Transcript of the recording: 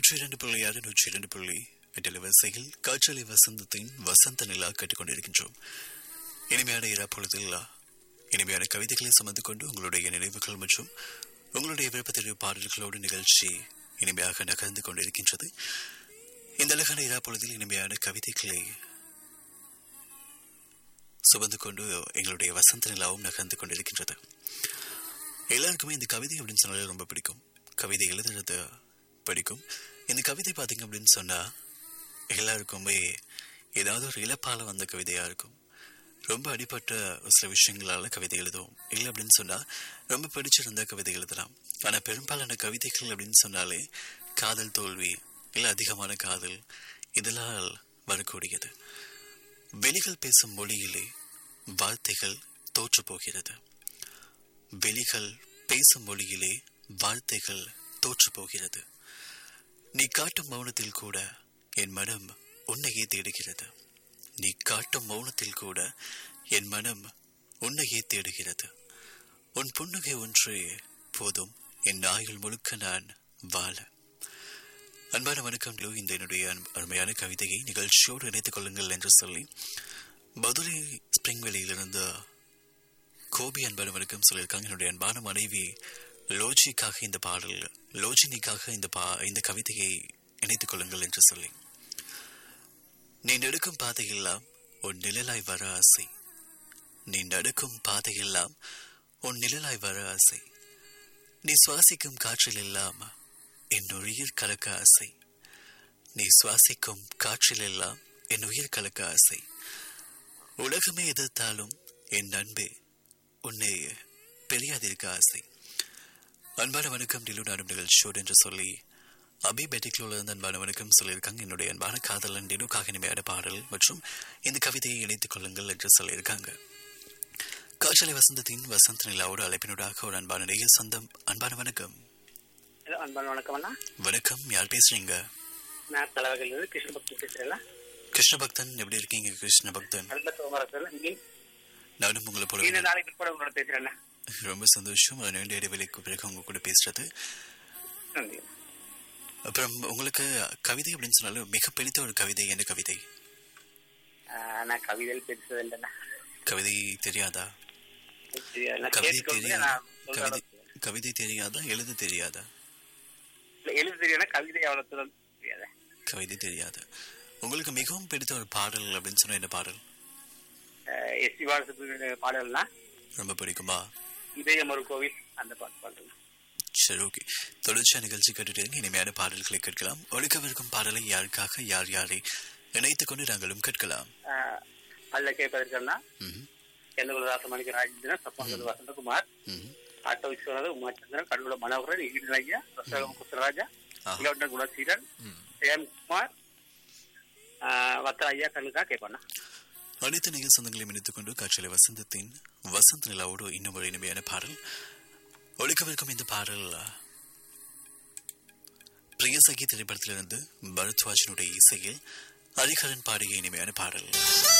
நூற்றி இரண்டு புள்ளி ஆறு நூற்றி இரண்டு புள்ளி எட்டு வரிசையில் காற்றலை வசந்தத்தின் வசந்த நிலா கேட்டுக்கொண்டிருக்கின்றோம் இனிமையான இரா பொழுதில் இனிமையான கவிதைகளை சுமந்து கொண்டு உங்களுடைய நினைவுகள் மற்றும் உங்களுடைய விருப்பத்திற்கு பாடல்களோடு நிகழ்ச்சி இனிமையாக நகர்ந்து கொண்டிருக்கின்றது இந்த அழகான இரா பொழுதில் இனிமையான கவிதைகளை சுமந்து கொண்டு எங்களுடைய வசந்த நிலாவும் நகர்ந்து கொண்டிருக்கின்றது எல்லாருக்குமே இந்த கவிதை அப்படின்னு சொன்னாலே ரொம்ப பிடிக்கும் கவிதை எழுதுறது பிடிக்கும் இந்த கவிதை பார்த்தீங்க அப்படின்னு சொன்னா எல்லாருக்குமே ஏதாவது ஒரு இழப்பால வந்த கவிதையா இருக்கும் ரொம்ப அடிப்பட்ட ஒரு சில விஷயங்களால கவிதை எழுதுவோம் இல்லை அப்படின்னு சொன்னா ரொம்ப பிடிச்சிருந்த கவிதை எழுதலாம் ஆனா பெரும்பாலான கவிதைகள் அப்படின்னு சொன்னாலே காதல் தோல்வி இல்லை அதிகமான காதல் இதெல்லாம் வரக்கூடியது வெளிகள் பேசும் மொழியிலே வார்த்தைகள் தோற்று போகிறது வெளிகள் பேசும் மொழியிலே வார்த்தைகள் தோற்று போகிறது நீ காட்டும் மௌனத்தில் கூட என் மனம் உன்னையே தேடுகிறது நீ காட்டும் மௌனத்தில் கூட என் மனம் உன்னையே தேடுகிறது உன் புன்னகை ஒன்றே போதும் என் ஆயுள் முழுக்க நான் வாழ அன்பான வணக்கங்களோ இந்த என்னுடைய அருமையான கவிதையை நிகழ்ச்சியோடு இணைத்துக் கொள்ளுங்கள் என்று சொல்லி மதுரை ஸ்பிரிங்வெளியிலிருந்து கோபி அன்பான வணக்கம் சொல்லியிருக்காங்க என்னுடைய அன்பான மனைவி லோஜிக்காக இந்த பாடல் லோஜினிக்காக இந்த பா இந்த கவிதையை இணைத்துக் கொள்ளுங்கள் என்று சொல்லி நீ நெடுக்கும் பாதையெல்லாம் உன் நிழலாய் வர ஆசை நீ நடக்கும் பாதையெல்லாம் உன் நிழலாய் வர ஆசை நீ சுவாசிக்கும் காற்றில் எல்லாம் என் உயிர் கலக்க ஆசை நீ சுவாசிக்கும் காற்றில் எல்லாம் என் உயிர் கலக்க ஆசை உலகமே எதிர்த்தாலும் என் அன்பே உன்னை பெரியாதிருக்க ஆசை அன்பான வணக்கம் டிலு நாடும் நிகழ்ச்சியோடு என்று சொல்லி அபி பெட்டிக்லோல இருந்து அன்பான வணக்கம் சொல்லியிருக்காங்க என்னுடைய அன்பான காதலன் டிலுக்காக இனிமையான பாடல் மற்றும் இந்த கவிதையை இணைத்துக் கொள்ளுங்கள் என்று சொல்லியிருக்காங்க காற்றலை வசந்தத்தின் வசந்த நிலாவோடு அழைப்பினூடாக ஒரு அன்பான நேய சொந்தம் அன்பான வணக்கம் ஹலோ அன்பான வணக்கம் அண்ணா வணக்கம் யார் பேசுறீங்க நான் தலைவர்கள் கிருஷ்ணபக்தி பேசுறேன் கிருஷ்ண பக்தன் எப்படி இருக்கீங்க கிருஷ்ண பக்தன் நல்ல சோமரசன் இங்கே நானும் உங்களை போல நீண்ட நாளைக்கு கூட உங்களோட பேசுறேன் ரொம்ப சந்தோஷம் அது நீண்ட இடைவெளிக்கு பிறகு உங்க கூட பேசுறது நன்றி அப்புறம் உங்களுக்கு கவிதை அப்படின்னு சொன்னாலும் மிக பிடித்த ஒரு கவிதை என்ன கவிதை ஆஹ் நான் கவிதையில் பேசுறது இல்லைண்ணா கவிதை தெரியாதா தெரியாது. நான் கவிதை கேட்டுக்கொண்டு தெரியாதா நான் சொல்ற கவிதை அளவுக்கு. கவிதை தெரியாதா எழுத தெரியாதா இல்ல, எழுத தெரியாது கவிதை அவ்வளவு தூரம் தெரியாது கவிதை தெரியாது உங்களுக்கு மிகவும் பிடித்த ஒரு பாடல் அப்படின்னு சொன்னா என்ன பாடல் எஸ் சி பாலசுப்ரமணிய பாடல்னா ரொம்ப பிடிக்குமா இதயம் ஒரு கோவில் அந்த பாட்டு பாடுறேன் சரி ஓகே தொடர்ச்சியா நிகழ்ச்சி கேட்டுட்டு இருங்க இனிமையான பாடல்களை கேட்கலாம் ஒழுக்கவிருக்கும் பாடலை யாருக்காக யார் யாரை இணைத்துக் கொண்டு நாங்களும் கேட்கலாம் ஆஹ் அதுல கேட்பதற்குன்னா ம்ஹும். எந்தகுலதாச மணிக்கு ராஜேந்திரன் சப்பாங்கல் வசந்தகுமார் ம்ஹும். ஆட்டோ விஸ்வநாதன் உமாச்சந்திரன் கடவுள மனோகரன் ஈடன் ஐயா ரசகம் குசராஜா ஆஹா. இலவட்ட குணசீலன் ம். ஜெயம்குமார் வத்த ஐயா கண்ணுக்கா கேட்பாண்ணா அனைத்து நிகழ் சொந்தங்களையும் இணைத்துக் கொண்டு காட்சியில வசந்தத்தின் வசந்த நிலாவோடு இன்னும் ஒரு இனிமையான பாடல் ஒழிக்கவிருக்கும் இந்த பாடல் பிரியசகி திரைப்படத்திலிருந்து பரத்வாஜனுடைய இசையில் ஹரிஹரன் பாடிய இனிமையான பாடல்